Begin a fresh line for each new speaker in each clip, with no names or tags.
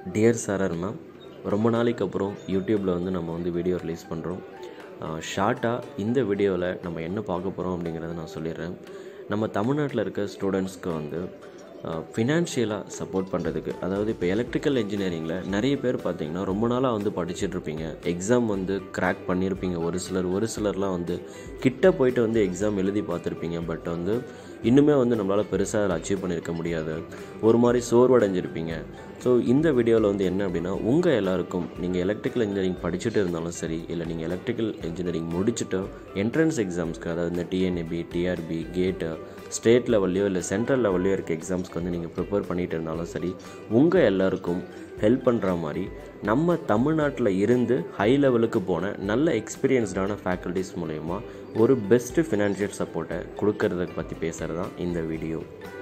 dear சாரர் ma'am ரொம்ப நாளைக்கு அப்புறம் யூடியூப்பில் வந்து நம்ம வந்து வீடியோ ரிலீஸ் பண்ணுறோம் ஷார்ட்டாக இந்த வீடியோவில் நம்ம என்ன பார்க்க போகிறோம் அப்படிங்கிறத நான் சொல்லிடுறேன் நம்ம தமிழ்நாட்டில் இருக்க ஸ்டூடெண்ட்ஸ்க்கு வந்து ஃபினான்ஷியலாக சப்போர்ட் பண்ணுறதுக்கு அதாவது இப்போ எலக்ட்ரிக்கல் இன்ஜினியரிங்கில் நிறைய பேர் பார்த்தீங்கன்னா ரொம்ப நாளாக வந்து படிச்சுட்டு இருப்பீங்க எக்ஸாம் வந்து கிராக் பண்ணியிருப்பீங்க ஒரு சிலர் ஒரு சிலர்லாம் வந்து கிட்ட போயிட்டு வந்து எக்ஸாம் எழுதி பார்த்துருப்பீங்க பட் வந்து இன்னுமே வந்து நம்மளால் பெருசாக அதில் அச்சீவ் பண்ணியிருக்க முடியாது ஒரு மாதிரி சோர்வடைஞ்சிருப்பீங்க ஸோ இந்த வீடியோவில் வந்து என்ன அப்படின்னா உங்கள் எல்லாருக்கும் நீங்கள் எலக்ட்ரிக்கல் இன்ஜினியரிங் படிச்சுட்டு இருந்தாலும் சரி இல்லை நீங்கள் எலக்ட்ரிக்கல் இன்ஜினியரிங் முடிச்சுட்டு என்ட்ரன்ஸ் எக்ஸாம்ஸ்க்கு அதாவது இந்த டிஎன்ஏபி டிஆர்பி கேட்டு ஸ்டேட் லெவல்லையோ இல்லை சென்ட்ரல் லெவல்லையோ இருக்க எக்ஸாம்ஸ்க்கு வந்து நீங்கள் ப்ரிப்பேர் பண்ணிகிட்டு இருந்தாலும் சரி உங்கள் எல்லாருக்கும் ஹெல்ப் பண்ணுற மாதிரி நம்ம தமிழ்நாட்டில் இருந்து ஹை லெவலுக்கு போன நல்ல எக்ஸ்பீரியன்ஸ்டான ஃபேக்கல்ட்டிஸ் மூலயமா ஒரு பெஸ்ட்டு ஃபினான்ஷியல் சப்போர்ட்டை கொடுக்கறத பற்றி பேசுகிறது தான் இந்த வீடியோ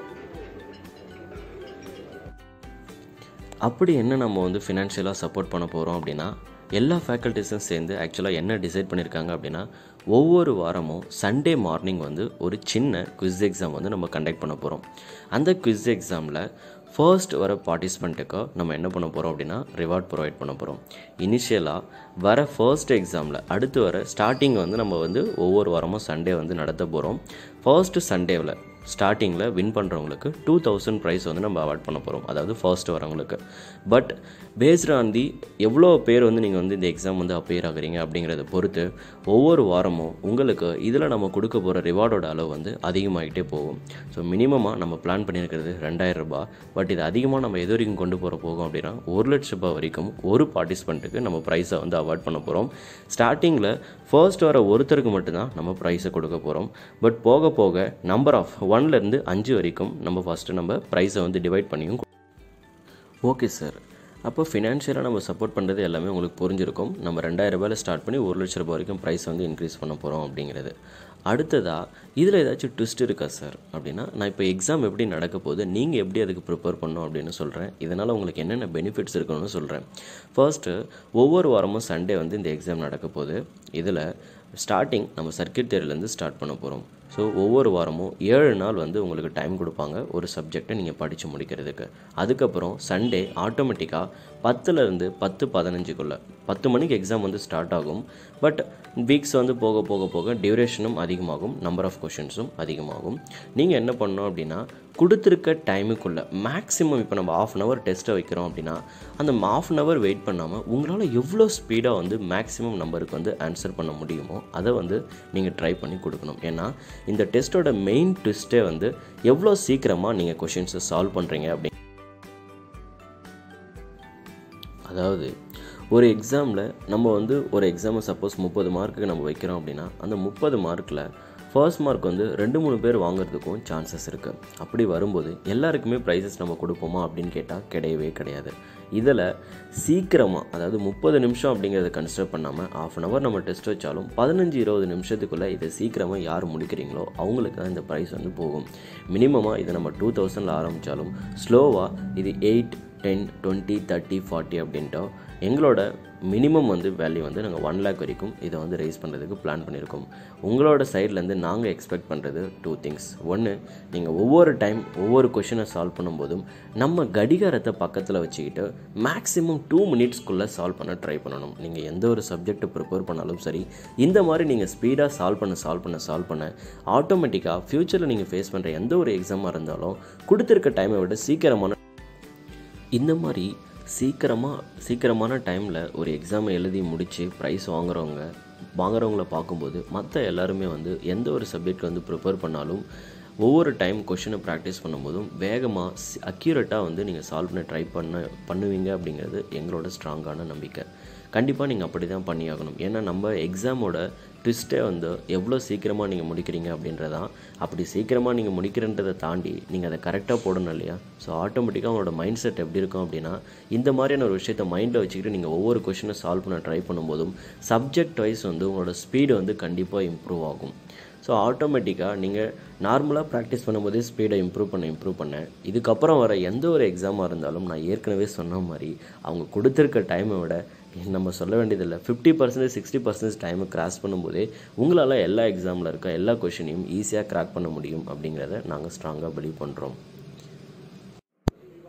அப்படி என்ன நம்ம வந்து ஃபினான்ஷியலாக சப்போர்ட் பண்ண போகிறோம் அப்படின்னா எல்லா ஃபேக்கல்ட்டிஸும் சேர்ந்து ஆக்சுவலாக என்ன டிசைட் பண்ணியிருக்காங்க அப்படின்னா ஒவ்வொரு வாரமும் சண்டே மார்னிங் வந்து ஒரு சின்ன குவிஸ் எக்ஸாம் வந்து நம்ம கண்டக்ட் பண்ண போகிறோம் அந்த குவிஸ் எக்ஸாமில் ஃபர்ஸ்ட் வர பார்ட்டிசிபெண்ட்டுக்கு நம்ம என்ன பண்ண போகிறோம் அப்படின்னா ரிவார்ட் ப்ரொவைட் பண்ண போகிறோம் இனிஷியலாக வர ஃபர்ஸ்ட் எக்ஸாமில் அடுத்து வர ஸ்டார்டிங் வந்து நம்ம வந்து ஒவ்வொரு வாரமும் சண்டே வந்து நடத்த போகிறோம் ஃபர்ஸ்ட்டு சண்டேவில் ஸ்டார்டிங்கில் வின் பண்ணுறவங்களுக்கு டூ தௌசண்ட் ப்ரைஸ் வந்து நம்ம அவார்ட் பண்ண போகிறோம் அதாவது ஃபர்ஸ்ட் வரவங்களுக்கு பட் பேஸ்ட் ஆன் தி எவ்வளோ பேர் வந்து நீங்கள் வந்து இந்த எக்ஸாம் வந்து அப்பேர் ஆகுறீங்க அப்படிங்கிறத பொறுத்து ஒவ்வொரு வாரமும் உங்களுக்கு இதில் நம்ம கொடுக்க போகிற ரிவார்டோட அளவு வந்து அதிகமாகிட்டே போகும் ஸோ மினிமமாக நம்ம பிளான் பண்ணியிருக்கிறது ரெண்டாயிரம் ரூபாய் பட் இது அதிகமாக நம்ம எது வரைக்கும் கொண்டு போகிற போகும் அப்படின்னா ஒரு லட்ச ரூபாய் வரைக்கும் ஒரு பார்ட்டிசிபெண்ட்டுக்கு நம்ம ப்ரைஸை வந்து அவார்ட் பண்ண போகிறோம் ஸ்டார்டிங்கில் ஃபர்ஸ்ட் வர ஒருத்தருக்கு மட்டும்தான் நம்ம ப்ரைஸை கொடுக்க போகிறோம் பட் போக போக நம்பர் ஆஃப் ஒன்லேருந்து அஞ்சு வரைக்கும் நம்ம ஃபஸ்ட்டு நம்ம ப்ரைஸை வந்து டிவைட் பண்ணியும் ஓகே சார் அப்போ ஃபினான்ஷியலாக நம்ம சப்போர்ட் பண்ணுறது எல்லாமே உங்களுக்கு புரிஞ்சிருக்கும் நம்ம ரெண்டாயிரம் ரூபாயில் ஸ்டார்ட் பண்ணி ஒரு லட்ச ரூபாய் வரைக்கும் ப்ரைஸ் வந்து இன்க்ரீஸ் பண்ண போகிறோம் அப்படிங்கிறது அடுத்ததாக இதில் ஏதாச்சும் ட்விஸ்ட் இருக்கா சார் அப்படின்னா நான் இப்போ எக்ஸாம் எப்படி நடக்க போகுது நீங்கள் எப்படி அதுக்கு ப்ரிப்பேர் பண்ணணும் அப்படின்னு சொல்கிறேன் இதனால் உங்களுக்கு என்னென்ன பெனிஃபிட்ஸ் இருக்கணும்னு சொல்கிறேன் ஃபர்ஸ்ட்டு ஒவ்வொரு வாரமும் சண்டே வந்து இந்த எக்ஸாம் நடக்க போகுது இதில் ஸ்டார்டிங் நம்ம சர்க்கியூட் தேர்லேருந்து ஸ்டார்ட் பண்ண போகிறோம் ஸோ ஒவ்வொரு வாரமும் ஏழு நாள் வந்து உங்களுக்கு டைம் கொடுப்பாங்க ஒரு சப்ஜெக்டை நீங்கள் படித்து முடிக்கிறதுக்கு அதுக்கப்புறம் சண்டே ஆட்டோமேட்டிக்காக பத்துலேருந்து பத்து பதினஞ்சுக்குள்ளே பத்து மணிக்கு எக்ஸாம் வந்து ஸ்டார்ட் ஆகும் பட் வீக்ஸ் வந்து போக போக போக டியூரேஷனும் அதிகமாகும் நம்பர் ஆஃப் கொஷின்ஸும் அதிகமாகும் நீங்கள் என்ன பண்ணணும் அப்படின்னா கொடுத்துருக்க டைமுக்குள்ளே மேக்ஸிமம் இப்போ நம்ம ஆஃப் அன் ஹவர் டெஸ்ட்டை வைக்கிறோம் அப்படின்னா அந்த ஆஃப் அன் ஹவர் வெயிட் பண்ணாமல் உங்களால் எவ்வளோ ஸ்பீடாக வந்து மேக்ஸிமம் நம்பருக்கு வந்து ஆன்சர் பண்ண முடியுமோ அதை வந்து நீங்கள் ட்ரை பண்ணி கொடுக்கணும் ஏன்னா இந்த டெஸ்ட்டோட மெயின் ட்விஸ்ட்டே வந்து எவ்வளோ சீக்கிரமாக நீங்கள் கொஷின்ஸை சால்வ் பண்ணுறீங்க அப்படி அதாவது ஒரு எக்ஸாமில் நம்ம வந்து ஒரு எக்ஸாமை சப்போஸ் முப்பது மார்க்குக்கு நம்ம வைக்கிறோம் அப்படின்னா அந்த முப்பது மார்க்கில் ஃபர்ஸ்ட் மார்க் வந்து ரெண்டு மூணு பேர் வாங்குறதுக்கும் சான்சஸ் இருக்குது அப்படி வரும்போது எல்லாருக்குமே ப்ரைஸஸ் நம்ம கொடுப்போமா அப்படின்னு கேட்டால் கிடையவே கிடையாது இதில் சீக்கிரமாக அதாவது முப்பது நிமிஷம் அப்படிங்கிறத கன்சிடர் பண்ணாமல் ஆஃப் அன் ஹவர் நம்ம டெஸ்ட் வச்சாலும் பதினஞ்சு இருபது நிமிஷத்துக்குள்ளே இதை சீக்கிரமாக யார் முடிக்கிறீங்களோ அவங்களுக்கு தான் இந்த ப்ரைஸ் வந்து போகும் மினிமமாக இதை நம்ம டூ தௌசண்டில் ஆரம்பித்தாலும் ஸ்லோவாக இது eight ten twenty thirty forty அப்படின்ட்டோ எங்களோட மினிமம் வந்து வேல்யூ வந்து நாங்கள் ஒன் லேக் வரைக்கும் இதை வந்து ரைஸ் பண்ணுறதுக்கு பிளான் பண்ணியிருக்கோம் உங்களோட சைட்லேருந்து நாங்கள் எக்ஸ்பெக்ட் பண்ணுறது டூ திங்ஸ் ஒன்று நீங்கள் ஒவ்வொரு டைம் ஒவ்வொரு கொஷினை சால்வ் பண்ணும்போதும் நம்ம கடிகாரத்தை பக்கத்தில் வச்சுக்கிட்டு மேக்ஸிமம் டூ மினிட்ஸ்க்குள்ளே சால்வ் பண்ண ட்ரை பண்ணணும் நீங்கள் எந்த ஒரு சப்ஜெக்ட் ப்ரிப்பேர் பண்ணாலும் சரி இந்த மாதிரி நீங்கள் ஸ்பீடாக சால்வ் பண்ண சால்வ் பண்ண சால்வ் பண்ண ஆட்டோமேட்டிக்காக ஃப்யூச்சரில் நீங்கள் ஃபேஸ் பண்ணுற எந்த ஒரு எக்ஸாமாக இருந்தாலும் கொடுத்துருக்க டைமை விட சீக்கிரமான இந்த மாதிரி சீக்கிரமாக சீக்கிரமான டைமில் ஒரு எக்ஸாமை எழுதி முடித்து ப்ரைஸ் வாங்குறவங்க வாங்குறவங்கள பார்க்கும்போது மற்ற எல்லாருமே வந்து எந்த ஒரு சப்ஜெக்ட் வந்து ப்ரிப்பேர் பண்ணாலும் ஒவ்வொரு டைம் கொஷினை ப்ராக்டிஸ் பண்ணும்போதும் வேகமாக அக்யூரேட்டாக வந்து நீங்கள் சால்வ் பண்ண ட்ரை பண்ண பண்ணுவீங்க அப்படிங்கிறது எங்களோட ஸ்ட்ராங்கான நம்பிக்கை கண்டிப்பாக நீங்கள் அப்படி தான் பண்ணியாகணும் ஏன்னா நம்ம எக்ஸாமோட ட்விஸ்ட்டே வந்து எவ்வளோ சீக்கிரமாக நீங்கள் முடிக்கிறீங்க அப்படின்றதான் அப்படி சீக்கிரமாக நீங்கள் முடிக்கிறன்றதை தாண்டி நீங்கள் அதை கரெக்டாக போடணும் இல்லையா ஸோ ஆட்டோமேட்டிக்காக உங்களோட மைண்ட் செட் எப்படி இருக்கும் அப்படின்னா இந்த மாதிரியான ஒரு விஷயத்தை மைண்டில் வச்சுக்கிட்டு நீங்கள் ஒவ்வொரு கொஷினை சால்வ் பண்ண ட்ரை பண்ணும்போதும் சப்ஜெக்ட் வைஸ் வந்து உங்களோட ஸ்பீடு வந்து கண்டிப்பாக இம்ப்ரூவ் ஆகும் ஸோ ஆட்டோமேட்டிக்காக நீங்கள் நார்மலாக ப்ராக்டிஸ் பண்ணும்போதே ஸ்பீடை இம்ப்ரூவ் பண்ண இம்ப்ரூவ் பண்ண இதுக்கப்புறம் வர எந்த ஒரு எக்ஸாமாக இருந்தாலும் நான் ஏற்கனவே சொன்ன மாதிரி அவங்க கொடுத்துருக்க டைமை விட நம்ம சொல்ல வேண்டியதில்லை ஃபிஃப்டி பர்சன்டேஜ் சிக்ஸ்டி பர்சன்டேஜ் டைமை கிராஸ் பண்ணும்போதே உங்களால் எல்லா எக்ஸாமில் இருக்க எல்லா கொஷினையும் ஈஸியாக கிராக் பண்ண முடியும் அப்படிங்கிறத நாங்கள் ஸ்ட்ராங்காக பிலீவ் பண்ணுறோம்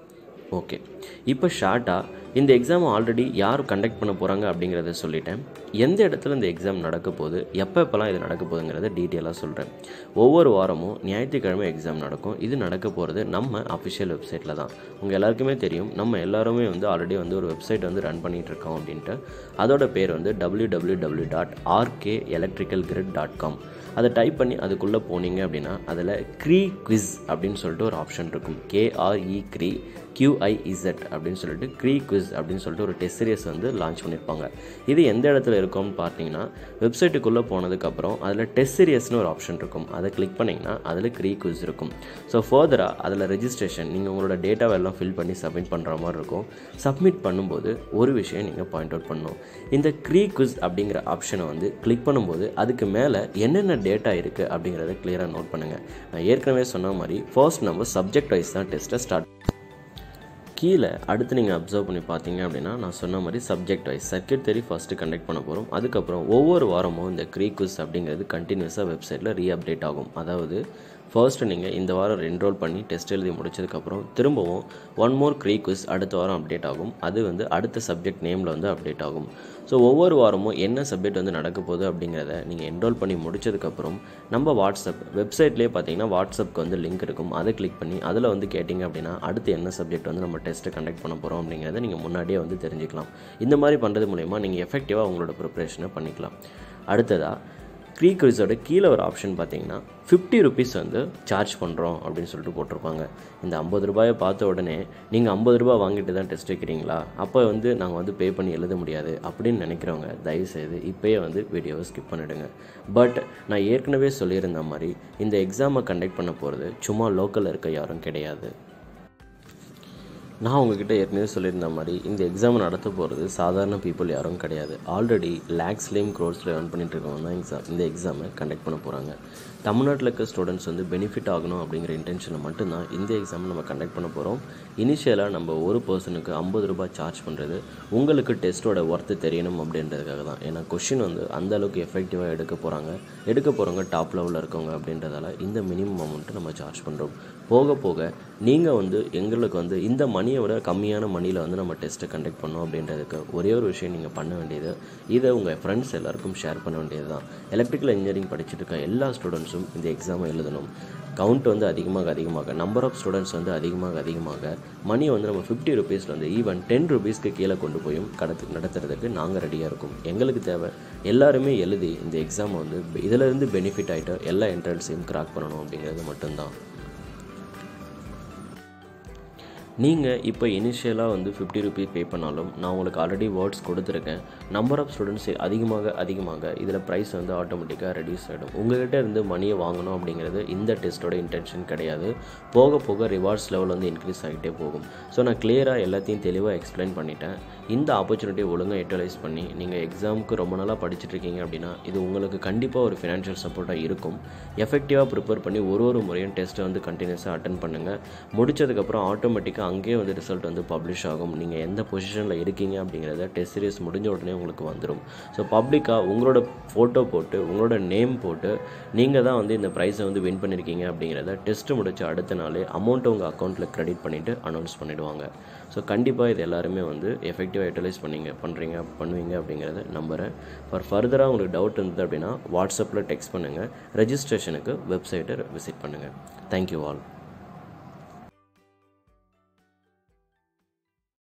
ஓகே இப்போ ஷார்ட்டாக இந்த எக்ஸாம் ஆல்ரெடி யார் கண்டக்ட் பண்ண போகிறாங்க அப்படிங்கிறத சொல்லிட்டேன் எந்த இடத்துல இந்த எக்ஸாம் நடக்க போகுது எப்போ எப்போல்லாம் இது நடக்க போகுதுங்கிறத டீட்டெயிலாக சொல்கிறேன் ஒவ்வொரு வாரமும் ஞாயிற்றுக்கிழமை எக்ஸாம் நடக்கும் இது நடக்க போகிறது நம்ம அஃபிஷியல் வெப்சைட்டில் தான் உங்கள் எல்லாருக்குமே தெரியும் நம்ம எல்லாருமே வந்து ஆல்ரெடி வந்து ஒரு வெப்சைட் வந்து ரன் பண்ணிகிட்டு இருக்கோம் அப்படின்ட்டு அதோட பேர் வந்து W W W dot RK electrical grid dot com அதை டைப் பண்ணி அதுக்குள்ளே போனீங்க அப்படின்னா அதில் க்ரீ குவிஸ் அப்படின்னு சொல்லிட்டு ஒரு ஆப்ஷன் இருக்கும் கேஆர்இ க்ரீ கியூஐஇசட் அப்படின்னு சொல்லிட்டு க்ரீ குவிஸ் அப்படின்னு சொல்லிட்டு ஒரு டெஸ்ட் சீரியஸ் வந்து லான்ச் பண்ணியிருப்பாங்க இது எந்த இடத்துல இருக்கும்னு பார்த்தீங்கன்னா வெப்சைட்டுக்குள்ளே போனதுக்கப்புறம் அதில் டெஸ்ட் சீரியஸ்னு ஒரு ஆப்ஷன் இருக்கும் அதை கிளிக் பண்ணிங்கன்னா அதில் க்ரீ குவிஸ் இருக்கும் ஸோ ஃபர்தராக அதில் ரெஜிஸ்ட்ரேஷன் நீங்கள் உங்களோட டேட்டாவை எல்லாம் ஃபில் பண்ணி சப்மிட் பண்ணுற மாதிரி இருக்கும் சப்மிட் பண்ணும்போது ஒரு விஷயம் நீங்கள் பாயிண்ட் அவுட் பண்ணணும் இந்த க்ரீ குவிஸ் அப்படிங்கிற ஆப்ஷனை வந்து கிளிக் பண்ணும்போது அதுக்கு மேலே என்னென்ன டேட்டா இருக்குது அப்படிங்கிறத கிளியராக நோட் பண்ணுங்கள் நான் ஏற்கனவே சொன்ன மாதிரி ஃபர்ஸ்ட் நம்ம சப்ஜெக்ட் வைஸ் தான் டெஸ்ட்டை ஸ்டார்ட் கீழே அடுத்து நீங்கள் அப்சர்வ் பண்ணி பார்த்தீங்க அப்படின்னா நான் சொன்ன மாதிரி சப்ஜெக்ட் வைஸ் சர்க்கியூட் தெரி ஃபஸ்ட்டு கண்டக்ட் பண்ண போகிறோம் அதுக்கப்புறம் ஒவ்வொரு வாரமும் இந்த க்ரீக்குஸ் அப்படிங்கிறது கண்டினியூஸாக வெப்சைட்டில் ரீ அப்டேட் ஆகும் அதாவது ஃபர்ஸ்ட்டு நீங்கள் இந்த வாரம் என்ரோல் பண்ணி டெஸ்ட் எழுதி முடிச்சதுக்கப்புறம் திரும்பவும் ஒன் மோர் க்ரீ குவிஸ் அடுத்த வாரம் அப்டேட் ஆகும் அது வந்து அடுத்த சப்ஜெக்ட் நேமில் வந்து அப்டேட் ஆகும் ஸோ ஒவ்வொரு வாரமும் என்ன சப்ஜெக்ட் வந்து நடக்க போகுது அப்படிங்கிறத நீங்கள் என்ரோல் பண்ணி முடிச்சதுக்கப்புறம் நம்ம வாட்ஸ்அப் வெப்சைட்லேயே பார்த்தீங்கன்னா வாட்ஸ்அப்க்கு வந்து லிங்க் இருக்கும் அதை கிளிக் பண்ணி அதில் வந்து கேட்டிங்க அப்படின்னா அடுத்து என்ன சப்ஜெக்ட் வந்து நம்ம டெஸ்ட்டு கண்டக்ட் பண்ண போகிறோம் அப்படிங்கிறத நீங்கள் முன்னாடியே வந்து தெரிஞ்சுக்கலாம் இந்த மாதிரி பண்ணுறது மூலயமா நீங்கள் எஃபெக்டிவாக உங்களோட ப்ரிப்ரேஷனை பண்ணிக்கலாம் அடுத்ததாக க்ரீ குவிஸோட கீழே ஒரு ஆப்ஷன் பார்த்தீங்கன்னா ஃபிஃப்டி ருபீஸ் வந்து சார்ஜ் பண்ணுறோம் அப்படின்னு சொல்லிட்டு போட்டிருப்பாங்க இந்த ஐம்பது ரூபாயை பார்த்த உடனே நீங்கள் ஐம்பது ரூபாய் வாங்கிட்டு தான் டெஸ்ட் வைக்கிறீங்களா அப்போ வந்து நாங்கள் வந்து பே பண்ணி எழுத முடியாது அப்படின்னு நினைக்கிறவங்க தயவுசெய்து இப்போயே வந்து வீடியோவை ஸ்கிப் பண்ணிவிடுங்க பட் நான் ஏற்கனவே சொல்லியிருந்த மாதிரி இந்த எக்ஸாமை கண்டக்ட் பண்ண போகிறது சும்மா லோக்கலில் இருக்க யாரும் கிடையாது நான் உங்ககிட்ட ஏற்கனவே சொல்லியிருந்த மாதிரி இந்த எக்ஸாம் நடத்த போகிறது சாதாரண பீப்புள் யாரும் கிடையாது ஆல்ரெடி லேக்ஸ்லேயும் க்ரோர்ஸில் ரன் பண்ணிட்டு இருக்கவங்க தான் எக்ஸாம் இந்த எக்ஸாமை கண்டக்ட் பண்ண போகிறாங்க தமிழ்நாட்டில் இருக்க ஸ்டூடெண்ட்ஸ் வந்து பெனிஃபிட் ஆகணும் அப்படிங்கிற இன்டென்ஷனில் மட்டும்தான் இந்த எக்ஸாம் நம்ம கண்டக்ட் பண்ண போகிறோம் இனிஷியலாக நம்ம ஒரு பர்சனுக்கு ஐம்பது ரூபாய் சார்ஜ் பண்ணுறது உங்களுக்கு டெஸ்ட்டோட ஒர்த்து தெரியணும் அப்படின்றதுக்காக தான் ஏன்னா கொஷின் வந்து அந்த அளவுக்கு எஃபெக்டிவாக எடுக்க போகிறாங்க எடுக்க போகிறவங்க டாப் லெவலில் இருக்கவங்க அப்படின்றதால இந்த மினிமம் அமௌண்ட்டு நம்ம சார்ஜ் பண்ணுறோம் போக போக நீங்கள் வந்து எங்களுக்கு வந்து இந்த மணியை விட கம்மியான மணியில் வந்து நம்ம டெஸ்ட்டை கண்டக்ட் பண்ணோம் அப்படின்றதுக்கு ஒரே ஒரு விஷயம் நீங்கள் பண்ண வேண்டியது இதை உங்கள் ஃப்ரெண்ட்ஸ் எல்லாருக்கும் ஷேர் பண்ண வேண்டியது தான் எலக்ட்ரிக்கல் இன்ஜினியரிங் படிச்சுட்டு இருக்க எல்லா ஸ்டூடெண்ட்ஸும் இந்த எக்ஸாமை எழுதணும் கவுண்ட் வந்து அதிகமாக அதிகமாக நம்பர் ஆஃப் ஸ்டூடெண்ட்ஸ் வந்து அதிகமாக அதிகமாக மணி வந்து நம்ம ஃபிஃப்டி ருபீஸில் வந்து ஈவன் டென் ருபீஸ்க்கு கீழே கொண்டு போயும் கடத்து நடத்துறதுக்கு நாங்கள் ரெடியாக இருக்கோம் எங்களுக்கு தேவை எல்லாருமே எழுதி இந்த எக்ஸாமை வந்து இதிலிருந்து பெனிஃபிட் ஆகிட்டு எல்லா என்ட்ரன்ஸையும் கிராக் பண்ணணும் அப்படிங்கிறது மட்டும்தான் நீங்கள் இப்போ இனிஷியலாக வந்து ஃபிஃப்டி ருபீஸ் பே பண்ணாலும் நான் உங்களுக்கு ஆல்ரெடி வேர்ட்ஸ் கொடுத்துருக்கேன் நம்பர் ஆஃப் ஸ்டூடெண்ட்ஸ் அதிகமாக அதிகமாக இதில் ப்ரைஸ் வந்து ஆட்டோமேட்டிக்காக ரெடியூஸ் ஆகிடும் உங்கள்கிட்ட இருந்து மணியை வாங்கணும் அப்படிங்கிறது இந்த டெஸ்ட்டோட இன்டென்ஷன் கிடையாது போக போக ரிவார்ட்ஸ் லெவல் வந்து இன்க்ரீஸ் ஆகிட்டே போகும் ஸோ நான் கிளியராக எல்லாத்தையும் தெளிவாக எக்ஸ்பிளைன் பண்ணிட்டேன் இந்த ஆப்பர்ச்சுனிட்டியை ஒழுங்காக யூட்டிலைஸ் பண்ணி நீங்கள் எக்ஸாமுக்கு ரொம்ப நாளாக படிச்சுட்டு இருக்கீங்க அப்படின்னா இது உங்களுக்கு கண்டிப்பாக ஒரு ஃபினான்ஷியல் சப்போர்ட்டாக இருக்கும் எஃபெக்டிவாக ப்ரிப்பேர் பண்ணி ஒரு ஒரு முறையும் டெஸ்ட்டை வந்து கண்டினியூஸாக அட்டன் பண்ணுங்கள் முடிச்சதுக்கப்புறம் ஆட்டோமேட்டிக்காக அங்கேயே வந்து ரிசல்ட் வந்து பப்ளிஷ் ஆகும் நீங்கள் எந்த பொசிஷனில் இருக்கீங்க அப்படிங்கிறத டெஸ்ட் சீரிஸ் முடிஞ்ச உடனே உங்களுக்கு வந்துடும் ஸோ பப்ளிக்காக உங்களோட ஃபோட்டோ போட்டு உங்களோட நேம் போட்டு நீங்கள் தான் வந்து இந்த ப்ரைஸை வந்து வின் பண்ணியிருக்கீங்க அப்படிங்கிறத டெஸ்ட்டு முடிச்ச அடுத்த நாளே அமௌண்ட்டை உங்கள் அக்கௌண்ட்டில் க்ரெடிட் பண்ணிவிட்டு அனௌன்ஸ் பண்ணிவிடுவாங்க ஸோ கண்டிப்பாக இது எல்லாருமே வந்து எஃபெக்டிவாக யூட்டிலைஸ் பண்ணீங்க பண்ணுறீங்க பண்ணுவீங்க அப்படிங்கிறத நம்புகிறேன் ஃபார் ஃபர்தராக உங்களுக்கு டவுட் இருந்தது அப்படின்னா வாட்ஸ்அப்பில் டெக்ஸ்ட் பண்ணுங்கள் ரெஜிஸ்ட்ரேஷனுக்கு வெப்சைட்டை விசிட் பண்ணுங்கள் தேங்க்யூ ஆல்